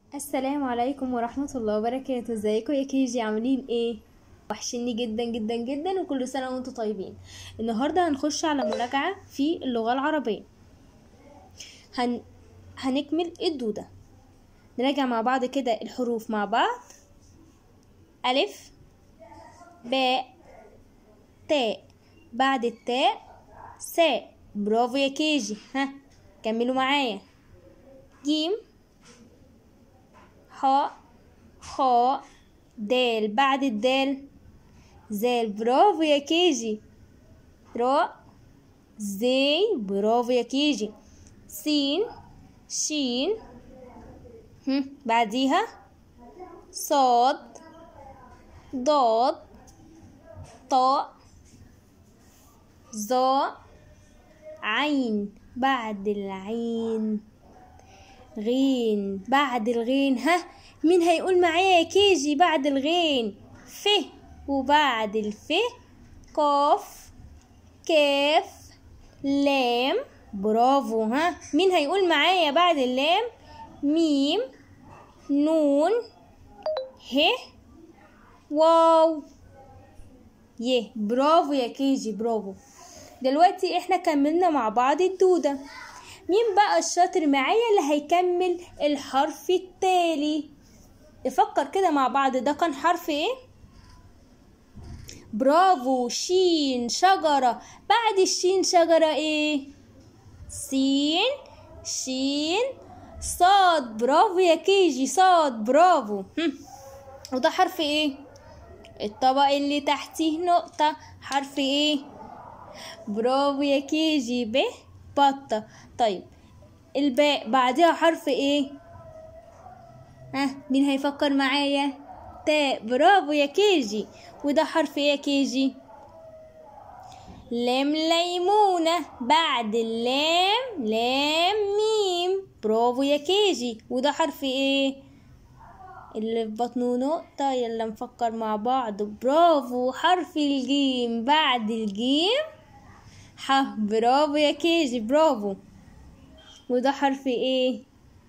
السلام عليكم ورحمة الله وبركاته ازيكم يا كيجي عاملين ايه وحشني جدا جدا جدا وكل سنة وانتم طيبين النهاردة هنخش على مراجعة في اللغة العربية هن... هنكمل الدودة نراجع مع بعض كده الحروف مع بعض ألف باء تاء بعد التاء ساء برافو يا كيجي ها كملوا معايا جيم حاء خاء دال بعد الدال زال برافو يا كيجي راء زي برافو يا كيجي سين شين هم بعديها صاد ضاد طاء ظاء عين بعد العين غين بعد الغين ها مين هيقول معايا يا كيجي بعد الغين ف وبعد الف قاف كاف لام برافو ها مين هيقول معايا بعد اللام ميم نون ه واو يه برافو يا كيجي برافو دلوقتي احنا كملنا مع بعض الدودة مين بقى الشاطر معايا اللي هيكمل الحرف التالي نفكر كده مع بعض ده كان حرف ايه برافو شين شجرة بعد الشين شجرة ايه سين شين صاد برافو يا كيجي صاد برافو هم. وده حرف ايه الطبق اللي تحتيه نقطة حرف ايه برافو يا كيجي ب بطة طيب الباء بعدها حرف ايه ها مين هيفكر معايا تاء برافو يا كيجي وده حرف ايه يا كيجي لام ليمونة بعد اللام لام ميم برافو يا كيجي وده حرف ايه اللي في بطنه نقطة يلا نفكر مع بعض برافو حرف الجيم بعد الجيم ح برافو يا كيجي برافو وده حرف ايه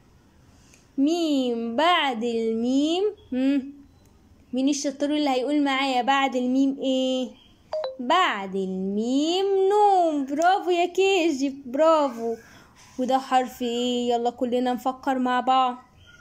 ميم بعد الميم هم. مين الشطور اللي هيقول معايا بعد الميم ايه بعد الميم نون برافو يا كيجي برافو وده حرف ايه يلا كلنا نفكر مع بعض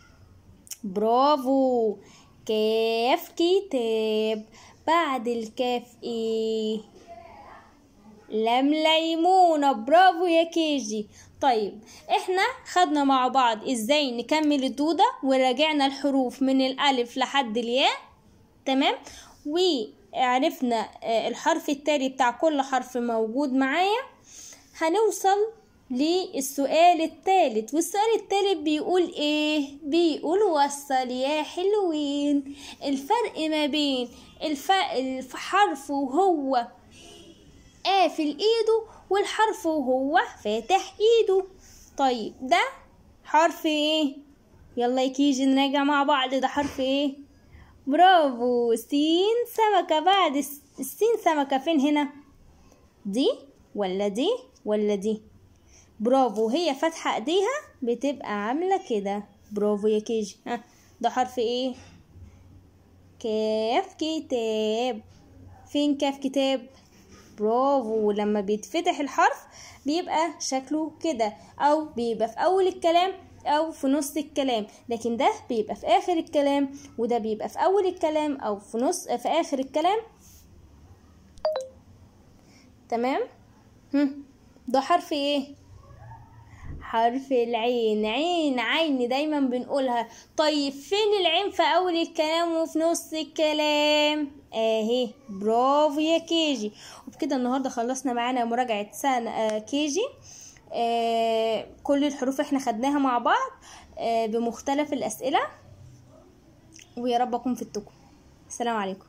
برافو كاف كتاب بعد الكاف ايه لم ليمونة برافو يا كيجي طيب احنا خدنا مع بعض ازاي نكمل الدودة وراجعنا الحروف من الالف لحد الياء تمام وعرفنا الحرف التالي بتاع كل حرف موجود معايا هنوصل للسؤال الثالث والسؤال الثالث بيقول ايه بيقول وصل يا حلوين الفرق ما بين الف... الحرف وهو قافل ايده والحرف وهو فاتح ايده طيب ده حرف ايه يلا يكيجي نراجع مع بعض ده حرف ايه برافو سين سمكة بعد السين سمكة فين هنا دي ولا دي ولا دي برافو هي فاتحة ايديها بتبقى عاملة كده برافو يا كيجي ها ده حرف ايه كاف كتاب فين كاف كتاب برافو لما بيتفتح الحرف بيبقى شكله كده او بيبقى في اول الكلام او في نص الكلام لكن ده بيبقى في اخر الكلام وده بيبقى في اول الكلام او في نص في اخر الكلام تمام هم. ده حرف ايه حرف العين عين عين دايما بنقولها طيب فين العين في اول الكلام وفي نص الكلام اهي برافو يا كيجي وبكده النهارده خلصنا معانا مراجعه سنه آه كيجي آه كل الحروف احنا خدناها مع بعض آه بمختلف الاسئله ويا رب اكون فدتكم السلام عليكم